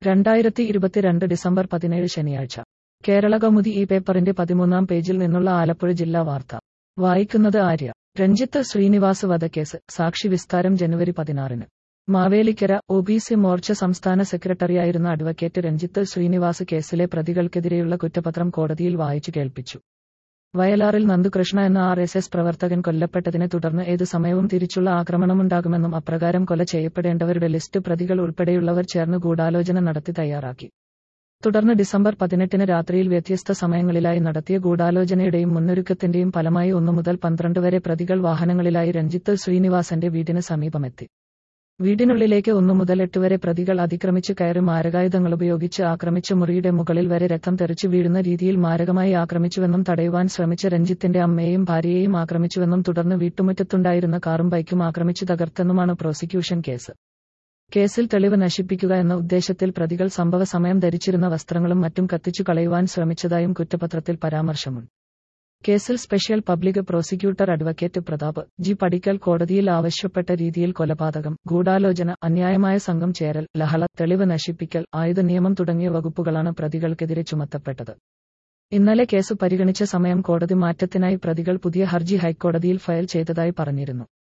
രണ്ടായിരത്തി ഇരുപത്തിരണ്ട് ഡിസംബർ പതിനേഴ് ശനിയാഴ്ച കേരള കൗമുദി ഈ പേപ്പറിന്റെ പതിമൂന്നാം പേജിൽ നിന്നുള്ള ആലപ്പുഴ ജില്ലാ വാർത്ത വായിക്കുന്നത് ആര്യ രഞ്ജിത്ത് ശ്രീനിവാസ് വധക്കേസ് സാക്ഷി വിസ്താരം ജനുവരി പതിനാറിന് Mavelikkara OBC Morcha സംസ്ഥാന സെക്രട്ടറിയായിരുന്ന അഡ്വക്കേറ്റ് രഞ്ജിത്ത് ശ്രീനിവാസ് കേസിലെ പ്രതികൾക്കെതിരെയുള്ള കുറ്റപത്രം കോടതിയിൽ വായിച്ചു കേൾപ്പിച്ചു വയലാറിൽ നന്ദുകൃഷ്ണ എന്ന ആർ എസ് എസ് പ്രവർത്തകൻ കൊല്ലപ്പെട്ടതിനെ തുടർന്ന് ഏതു സമയവും തിരിച്ചുള്ള ആക്രമണമുണ്ടാകുമെന്നും അപ്രകാരം കൊല ചെയ്യപ്പെടേണ്ടവരുടെ ലിസ്റ്റ് പ്രതികൾ ഉൾപ്പെടെയുള്ളവർ ചേർന്ന് ഗൂഢാലോചന നടത്തി തയ്യാറാക്കി തുടർന്ന് ഡിസംബർ പതിനെട്ടിന് രാത്രിയിൽ വ്യത്യസ്ത സമയങ്ങളിലായി നടത്തിയ ഗൂഢാലോചനയുടെയും മുന്നൊരുക്കത്തിന്റെയും ഫലമായി ഒന്നു മുതൽ പന്ത്രണ്ട് വരെ പ്രതികൾ വാഹനങ്ങളിലായി രഞ്ജിത്ത് ശ്രീനിവാസന്റെ വീടിന് സമീപമെത്തി വീടിനുള്ളിലേക്ക് ഒന്നു മുതൽ എട്ട് വരെ പ്രതികൾ അതിക്രമിച്ച് കയറി മാരകായുധങ്ങൾ ഉപയോഗിച്ച് ആക്രമിച്ച് മുറിയുടെ മുകളിൽ വരെ രക്തം തെറിച്ചു വീഴുന്ന രീതിയിൽ മാരകമായി ആക്രമിച്ചുവെന്നും തടയുവാൻ ശ്രമിച്ച രഞ്ജിത്തിന്റെ അമ്മയെയും ഭാര്യയെയും ആക്രമിച്ചുവെന്നും തുടർന്ന് വീട്ടുമുറ്റത്തുണ്ടായിരുന്ന കാറും ബൈക്കും ആക്രമിച്ചു തകർത്തെന്നുമാണ് പ്രോസിക്യൂഷൻ കേസ് കേസിൽ തെളിവ് നശിപ്പിക്കുക എന്ന ഉദ്ദേശത്തിൽ പ്രതികൾ സംഭവ സമയം ധരിച്ചിരുന്ന വസ്ത്രങ്ങളും മറ്റും കത്തിച്ചു കളയുവാൻ ശ്രമിച്ചതായും കുറ്റപത്രത്തിൽ പരാമർശമുണ്ട് കേസിൽ special public prosecutor advocate Prathap G Padikkal കോടതിയിൽ ആവശ്യപ്പെട്ട രീതിയിൽ കൊലപാതകം ഗൂഢാലോചന അന്യായമായ സംഘം ചേരൽ ലഹള തെളിവ് നശിപ്പിക്കൽ ആയുധ നിയമം തുടങ്ങിയ വകുപ്പുകളാണ് പ്രതികൾക്കെതിരെ ചുമത്തപ്പെട്ടത് ഇന്നലെ കേസ് പരിഗണിച്ച സമയം കോടതി മാറ്റത്തിനായി പ്രതികൾ പുതിയ ഹർജി ഹൈക്കോടതിയിൽ ഫയൽ ചെയ്തതായി പറഞ്ഞിരുന്നു